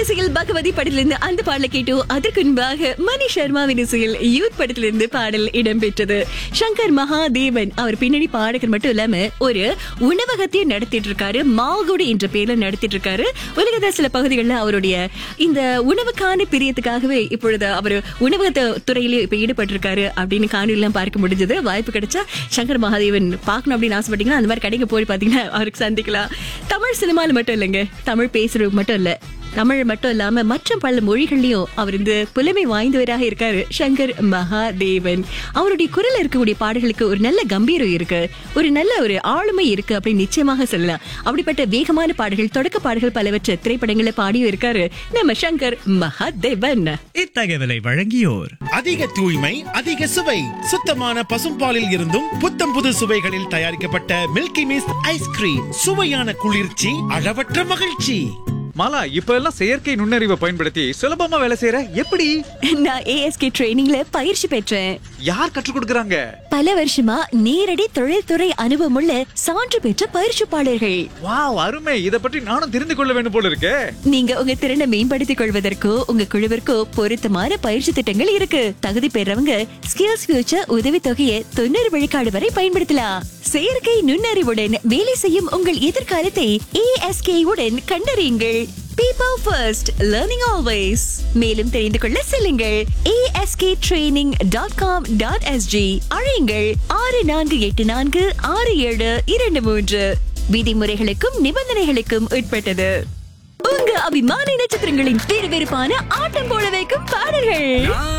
இசையில் பகவதி படத்திலிருந்து அந்த பாடலை கேட்டு அதற்கு முன்பாக மணி சர்மாவின் இசையில் யூத் படத்திலிருந்து பாடல் இடம்பெற்றது சங்கர் மகாதேவன் அவர் பின்னணி பாடகர் மட்டும் இல்லாம ஒரு உணவகத்தையும் நடத்திட்டு இருக்காரு மால்குடி என்ற பேர்ல நடத்திட்டு இருக்காரு உலகத்துல சில பகுதிகளில் அவருடைய இந்த உணவுக்கான பிரியத்துக்காகவே இப்பொழுது அவர் உணவக துறையிலே இப்ப ஈடுபட்டிருக்காரு அப்படின்னு காணொலியெல்லாம் பார்க்க முடிஞ்சது வாய்ப்பு கிடைச்சா சங்கர் மகாதேவன் பார்க்கணும் அப்படின்னு ஆசைப்பட்டீங்கன்னா அந்த மாதிரி கடைக்கு போய் பாத்தீங்கன்னா அவருக்கு சந்திக்கலாம் தமிழ் சினிமால மட்டும் இல்லைங்க தமிழ் பேசுறது மட்டும் இல்ல தமிழ் மட்டும் இல்லாம மற்ற பல மொழிகள்லயும் அவர் இந்த புலமை வாய்ந்தவராக இருக்காரு சங்கர் மகாதேவன் அவருடைய குரல் இருக்கக்கூடிய பாடல்களுக்கு ஒரு நல்ல கம்பீரம் இருக்கு ஒரு நல்ல ஒரு ஆளுமை இருக்கு அப்படின்னு நிச்சயமாக சொல்லலாம் அப்படிப்பட்ட வேகமான பாடல்கள் தொடக்க பாடல்கள் பலவற்றை திரைப்படங்களை பாடியும் இருக்காரு நம்ம சங்கர் மகாதேவன் இத்தகவலை வழங்கியோர் அதிக தூய்மை அதிக சுவை சுத்தமான பசும்பாலில் இருந்தும் புத்தம் புது சுவைகளில் தயாரிக்கப்பட்ட மில்கி மிஸ்ட் ஐஸ்கிரீம் சுவையான குளிர்ச்சி அளவற்ற மகிழ்ச்சி மாலா இப்ப எல்லாம் செயற்கை நுண்ணறிவை பயன்படுத்தி சுலபமா வேலை செய்யற எப்படி நான் ஏஎஸ்கே ட்ரைனிங்ல பயிற்சி பெற்றேன் யார் கற்றுக் கொடுக்கறாங்க பல வருஷமா நேரடி தொழில்துறை அனுபவமுள்ள சான்று பெற்ற பயிற்சிப்பாளர்கள் வாவ் அருமை இத பற்றி நானும் தெரிந்து கொள்ள வேண்டும் போல இருக்கே நீங்க உங்க திறனை மேம்படுத்திக் கொள்வதற்கோ உங்க குழுவிற்கோ பொருத்தமான பயிற்சி திட்டங்கள் இருக்கு தகுதி பெறவங்க ஸ்கில்ஸ் ஃபியூச்சர் உதவி தொகையை தொண்ணூறு விழுக்காடு வரை பயன்படுத்தலாம் செயற்கை நுண்ணறிவுடன் வேலை செய்யும் உங்கள் எதிர்காலத்தை ஏஎஸ்கே உடன் கண்டறியுங்கள் பீப்பிள் ஃபர்ஸ்ட் லேர்னிங் ஆல்வேஸ் மேலும் தெரிந்து கொள்ள செல்லுங்கள் ASK training dot com dot SG அழையுங்கள் ஆறு நான்கு எட்டு நான்கு ஆறு ஏழு இரண்டு மூன்று விதிமுறைகளுக்கும் நிபந்தனைகளுக்கும் உட்பட்டது உங்க அபிமான நட்சத்திரங்களின் விறுவிறுப்பான ஆட்டம் போட வைக்கும் பாடல்கள்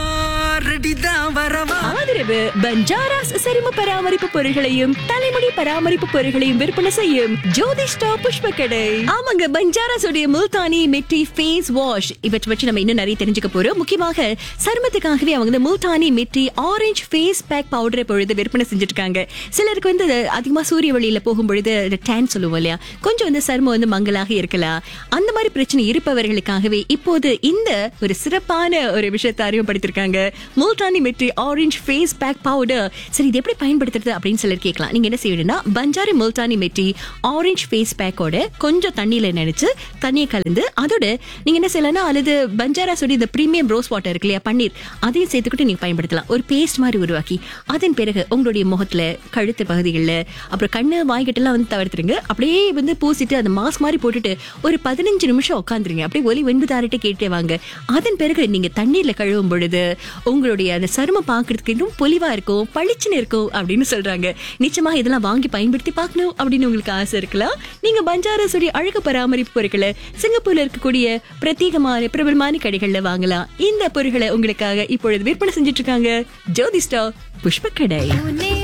ஆதரவு பஞ்சாராஸ் சரும பராமரிப்பு பொருட்களையும் தலைமுடி பராமரிப்பு பொருட்களையும் விற்பனை செய்யும் ஜோதிஷ்டா புஷ்ப கடை ஆமாங்க பஞ்சாராஸ் உடைய முல்தானி மெட்டி ஃபேஸ் வாஷ் இவற்றை வச்சு நம்ம இன்னும் நிறைய தெரிஞ்சுக்க போறோம் முக்கியமாக சருமத்துக்காகவே அவங்க இந்த முல்தானி மெட்டி ஆரஞ்சு ஃபேஸ் பேக் பவுடரை பொழுது விற்பனை செஞ்சுட்டு இருக்காங்க சிலருக்கு வந்து அது அதிகமா சூரிய வெளியில போகும் பொழுது டேன் சொல்லுவோம் இல்லையா கொஞ்சம் வந்து சருமம் வந்து மங்கலாக இருக்கலாம் அந்த மாதிரி பிரச்சனை இருப்பவர்களுக்காகவே இப்போது இந்த ஒரு சிறப்பான ஒரு விஷயத்தை அறிமுகப்படுத்திருக்காங்க முல்தானி மெட்டி ஆரஞ்சு ஃபேஸ் பேக் பவுடர் சரி இது எப்படி பயன்படுத்துறது அப்படின்னு சிலர் கேட்கலாம் நீங்க என்ன செய்யணும்னா பஞ்சாரி முல்தானி மெட்டி ஆரஞ்சு ஃபேஸ் பேக்கோட கொஞ்சம் தண்ணியில நினைச்சு தண்ணியை கலந்து அதோட நீங்க என்ன செய்யலாம்னா அல்லது பஞ்சாரா சொல்லி இந்த பிரீமியம் ரோஸ் வாட்டர் இருக்கு இல்லையா பன்னீர் அதையும் சேர்த்துக்கிட்டு நீங்க பயன்படுத்தலாம் ஒரு பேஸ்ட் மாதிரி உருவாக்கி அதன் பிறகு உங்களுடைய முகத்துல கழுத்து பகுதிகளில் அப்புறம் கண்ணு வாய்கிட்டெல்லாம் வந்து தவிர்த்துருங்க அப்படியே வந்து பூசிட்டு அந்த மாஸ்க் மாதிரி போட்டுட்டு ஒரு பதினஞ்சு நிமிஷம் உட்காந்துருங்க அப்படியே ஒலி ஒன்பதாரிட்ட கேட்டே வாங்க அதன் பிறகு நீங்க தண்ணீர்ல கழுவும் பொழுது உங்களுடைய அந்த சருமம் பார்க்கறதுக்கு இன்னும் பொலிவா இருக்கும் பளிச்சுன்னு இருக்கும் அப்படின்னு சொல்றாங்க நிச்சயமா இதெல்லாம் வாங்கி பயன்படுத்தி பார்க்கணும் அப்படின்னு உங்களுக்கு ஆசை இருக்கலாம் நீங்க பஞ்சாரசுடி அழகு பராமரிப்பு பொருட்களை சிங்கப்பூர்ல இருக்கக்கூடிய பிரத்யேகமான பிரபலமான கடைகள்ல வாங்கலாம் இந்த பொருட்களை உங்களுக்காக இப்பொழுது விற்பனை செஞ்சுட்டு இருக்காங்க ஜோதிஸ்டா புஷ்ப கடை